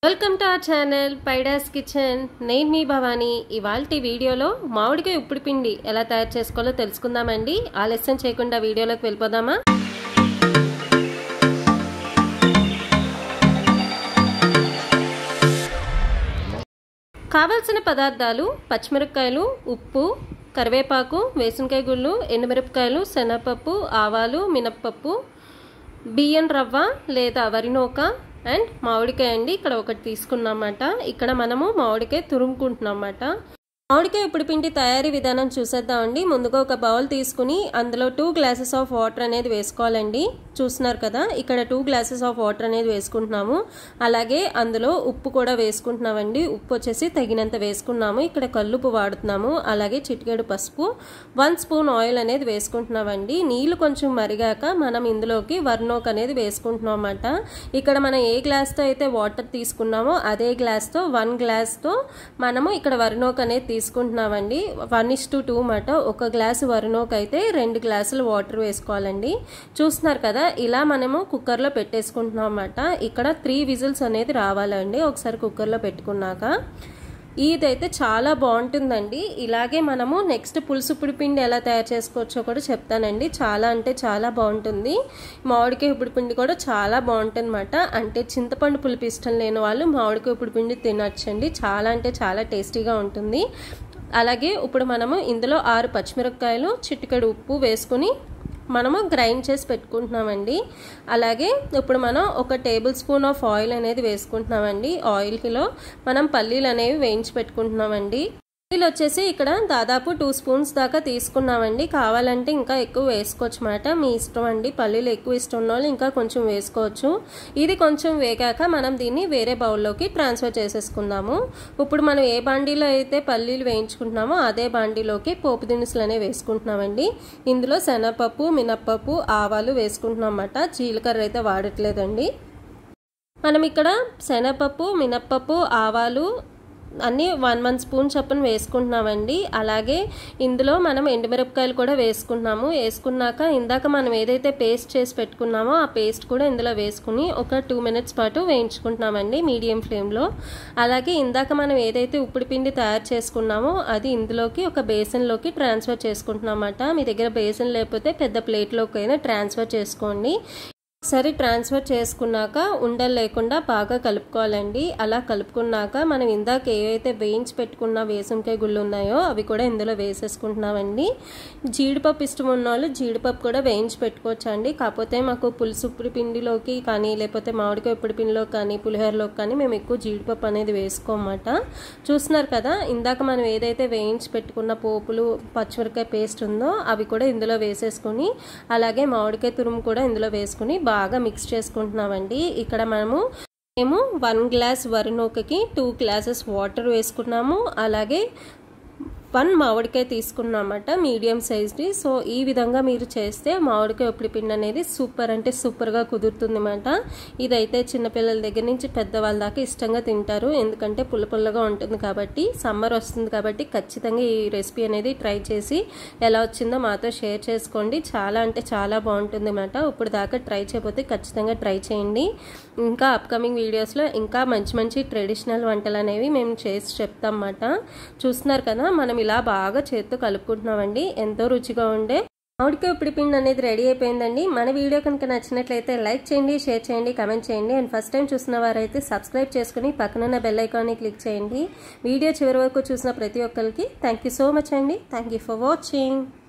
welcome to our channel పైడాస్ kitchen నేను మీ భవానీ ఇవాళ వీడియోలో మామిడికాయ ఉప్పుడు పిండి ఎలా తయారు చేసుకోవాలో తెలుసుకుందామండి ఆలస్యం చేయకుండా వీడియోలోకి వెళ్ళిపోదామా కావలసిన పదార్థాలు పచ్చిమిరపకాయలు ఉప్పు కరివేపాకు వేసనకాయ గుళ్ళు ఎండుమిరపకాయలు శనగపప్పు ఆవాలు మినప్పప్పు బియ్యం రవ్వ లేదా వరినూక అండ్ మామిడికాయ అండి ఇక్కడ ఒకటి తీసుకున్నామన్నమాట ఇక్కడ మనము మామిడికాయ తురుముకుంటున్నామన్నమాట మామిడికాయ ఇప్పుడు పిండి తయారీ విధానం చూసేద్దామండి ముందుగా ఒక బౌల్ తీసుకుని అందులో టూ గ్లాసెస్ ఆఫ్ వాటర్ అనేది వేసుకోవాలండి చూస్తున్నారు కదా ఇక్కడ టూ గ్లాసెస్ ఆఫ్ వాటర్ అనేది వేసుకుంటున్నాము అలాగే అందులో ఉప్పు కూడా వేసుకుంటున్నామండి ఉప్పు వచ్చేసి తగినంత వేసుకున్నాము ఇక్కడ కల్లుపు వాడుతున్నాము అలాగే చిటికెడు పసుపు వన్ స్పూన్ ఆయిల్ అనేది వేసుకుంటున్నామండి నీళ్లు కొంచెం మరిగాక మనం ఇందులోకి వర్నోక్ అనేది వేసుకుంటున్నాం అన్నమాట ఇక్కడ మనం ఏ గ్లాస్తో అయితే వాటర్ తీసుకున్నామో అదే గ్లాస్తో వన్ గ్లాస్తో మనము ఇక్కడ వర్నోక్ అనేది తీసుకుంటున్నామండి వన్ ఇస్ టు టూ మాట ఒక గ్లాసు వరునోకి అయితే రెండు గ్లాసులు వాటర్ వేసుకోవాలండి చూస్తున్నారు కదా ఇలా మనము కుక్కర్లో పెట్టేసుకుంటున్నాం అన్నమాట ఇక్కడ త్రీ విజిల్స్ అనేది రావాలండి ఒకసారి కుక్కర్లో పెట్టుకున్నాక ఇదైతే చాలా బాగుంటుందండి ఇలాగే మనము నెక్స్ట్ పులుసుపుడి పిండి ఎలా తయారు చేసుకోవచ్చో కూడా చెప్తానండి చాలా అంటే చాలా బాగుంటుంది మామిడికాయ ఉప్పుడు పిండి కూడా చాలా బాగుంటుంది అనమాట అంటే చింతపండు పులుపు ఇష్టం లేని వాళ్ళు మామిడికాయ ఉప్పుడు పిండి తినొచ్చండి చాలా అంటే చాలా టేస్టీగా ఉంటుంది అలాగే ఇప్పుడు మనము ఇందులో ఆరు పచ్చిమిరపకాయలు చిటికెడు ఉప్పు వేసుకుని మనము గ్రైండ్ చేసి పెట్టుకుంటున్నామండి అలాగే ఇప్పుడు మనం ఒక టేబుల్ స్పూన్ ఆఫ్ ఆయిల్ అనేది వేసుకుంటున్నామండి ఆయిల్లో మనం పల్లీలు అనేవి వేయించి పెట్టుకుంటున్నామండి పల్లీలు వచ్చేసి ఇక్కడ దాదాపు టూ స్పూన్స్ దాకా తీసుకున్నామండి కావాలంటే ఇంకా ఎక్కువ వేసుకోవచ్చు అనమాట మీ ఇష్టం అండి పల్లీలు ఎక్కువ ఇష్టం ఉన్న వాళ్ళు ఇంకా కొంచెం వేసుకోవచ్చు ఇది కొంచెం వేగాక మనం దీన్ని వేరే బౌల్లోకి ట్రాన్స్ఫర్ చేసేసుకుందాము ఇప్పుడు మనం ఏ బాండీలో అయితే పల్లీలు వేయించుకుంటున్నామో అదే బాండీలోకి పోపు దినుసులు అనేవి వేసుకుంటున్నామండి ఇందులో శనగపప్పు మినప్పప్పు ఆవాలు వేసుకుంటున్నాం అన్నమాట జీలకర్ర అయితే వాడట్లేదండి మనం ఇక్కడ శనగపప్పు మినప్పప్పు ఆవాలు అన్నీ వన్ వన్ స్పూన్ చొప్పున వేసుకుంటున్నామండి అలాగే ఇందులో మనం ఎండుమిరపకాయలు కూడా వేసుకుంటున్నాము వేసుకున్నాక ఇందాక మనం ఏదైతే పేస్ట్ చేసి పెట్టుకున్నామో ఆ పేస్ట్ కూడా ఇందులో వేసుకుని ఒక టూ మినిట్స్ పాటు వేయించుకుంటున్నామండి మీడియం ఫ్లేమ్లో అలాగే ఇందాక మనం ఏదైతే ఉప్పుడు పిండి తయారు చేసుకున్నామో అది ఇందులోకి ఒక బేసన్లోకి ట్రాన్స్ఫర్ చేసుకుంటున్నామన్నమాట మీ దగ్గర బేసన్ లేకపోతే పెద్ద ప్లేట్లోకి అయినా ట్రాన్స్ఫర్ చేసుకోండి ఒకసారి ట్రాన్స్ఫర్ చేసుకున్నాక ఉండలు లేకుండా బాగా కలుపుకోవాలండి అలా కలుపుకున్నాక మనం ఇందాక ఏవైతే వేయించి పెట్టుకున్న వేసంకాయ గుళ్ళు ఉన్నాయో అవి కూడా ఇందులో వేసేసుకుంటున్నామండి జీడిపప్పు ఇష్టం ఉన్న వాళ్ళు జీడిపప్పు కూడా వేయించి పెట్టుకోవచ్చు అండి కాకపోతే మాకు పులుసు ఉప్పుడు పిండిలోకి కానీ లేకపోతే మామిడికాయ ఉప్పుడు పిండిలో కానీ పులిహోరలోకి కానీ మేము ఎక్కువ జీడిపప్పు అనేది వేసుకోమన్నమాట చూస్తున్నారు కదా ఇందాక మనం ఏదైతే వేయించి పెట్టుకున్న పోపులు పచ్చిమిరకాయ పేస్ట్ ఉందో అవి కూడా ఇందులో వేసేసుకొని అలాగే మామిడికాయ తురుము కూడా ఇందులో వేసుకుని బాగా మిక్స్ చేసుకుంటున్నామండి ఇక్కడ మనము మేము వన్ గ్లాస్ వరినూకకి టూ గ్లాసెస్ వాటర్ వేసుకున్నాము అలాగే వన్ మామిడికాయ తీసుకున్నామట మీడియం సైజ్ది సో ఈ విధంగా మీరు చేస్తే మామిడికాయ ఉప్పుడు పిండి అనేది సూపర్ అంటే సూపర్గా కుదురుతుంది అనమాట ఇదైతే చిన్నపిల్లల దగ్గర నుంచి పెద్దవాళ్ళ దాకా ఇష్టంగా తింటారు ఎందుకంటే పుల్ల పుల్లగా ఉంటుంది కాబట్టి సమ్మర్ వస్తుంది కాబట్టి ఖచ్చితంగా ఈ రెసిపీ అనేది ట్రై చేసి ఎలా వచ్చిందో మాతో షేర్ చేసుకోండి చాలా అంటే చాలా బాగుంటుంది అనమాట ఇప్పుడు దాకా ట్రై చేయకపోతే ఖచ్చితంగా ట్రై చేయండి ఇంకా అప్కమింగ్ వీడియోస్లో ఇంకా మంచి మంచి ట్రెడిషనల్ వంటలు అనేవి మేము చేసి చెప్తాం అన్నమాట చూస్తున్నారు కదా మనం ఇలా బాగా చేత్తో కలుపుకుంటున్నామండి ఎంతో రుచిగా ఉండే మామిడికాయ ఉప్పుడు పిండి అనేది రెడీ అయిపోయిందండి మన వీడియో కనుక నచ్చినట్లయితే లైక్ చేయండి షేర్ చేయండి కమెంట్ చేయండి అండ్ ఫస్ట్ టైం చూసిన వారైతే సబ్స్క్రైబ్ చేసుకుని పక్కనున్న బెల్ ఐకాన్ని క్లిక్ చేయండి వీడియో చివరి వరకు చూసిన ప్రతి ఒక్కరికి థ్యాంక్ సో మచ్ అండి థ్యాంక్ ఫర్ వాచింగ్